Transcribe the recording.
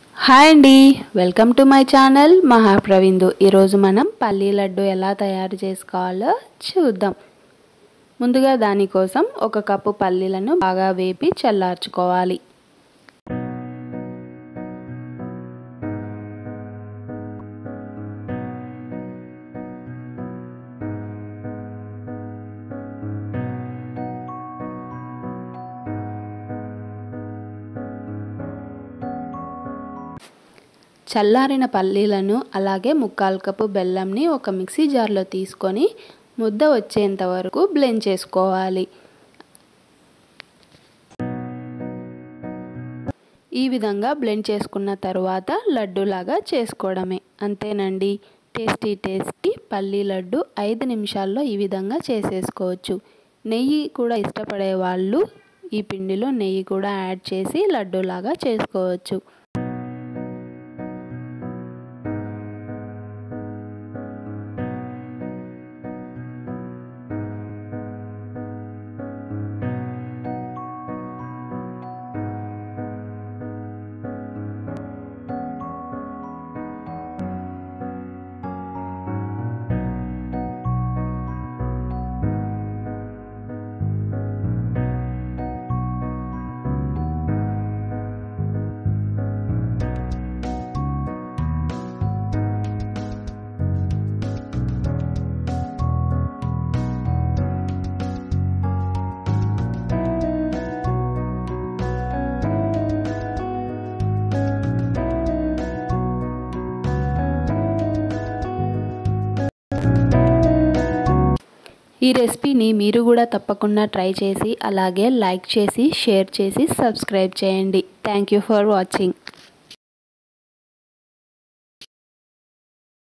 hi అండి welcome to my channel మహాప్రవిందు ఈరోజు మనం పల్లీ లడ్డు ఎలా తయారు చేసుకోవాలో చూద్దాం ముందుగా దానికోసం ఒక కప్పు పల్లీలను బాగా వేపి చల్లార్చుకోవాలి చల్లారిన పల్లీలను అలాగే ముక్కాలు కప్పు బెల్లంని ఒక మిక్సీ జార్లో తీసుకొని ముద్ద వచ్చేంత వరకు బ్లెండ్ చేసుకోవాలి ఈ విధంగా బ్లెండ్ చేసుకున్న తర్వాత లడ్డూలాగా చేసుకోవడమే అంతేనండి టేస్టీ టేస్టీ పల్లీ లడ్డు ఐదు నిమిషాల్లో ఈ విధంగా చేసేసుకోవచ్చు నెయ్యి కూడా ఇష్టపడే వాళ్ళు ఈ పిండిలో నెయ్యి కూడా యాడ్ చేసి లడ్డూలాగా చేసుకోవచ్చు ఈ రెసిపీని మీరు కూడా తప్పకుండా ట్రై చేసి అలాగే లైక్ చేసి షేర్ చేసి సబ్స్క్రైబ్ చేయండి థ్యాంక్ యూ ఫర్ వాచింగ్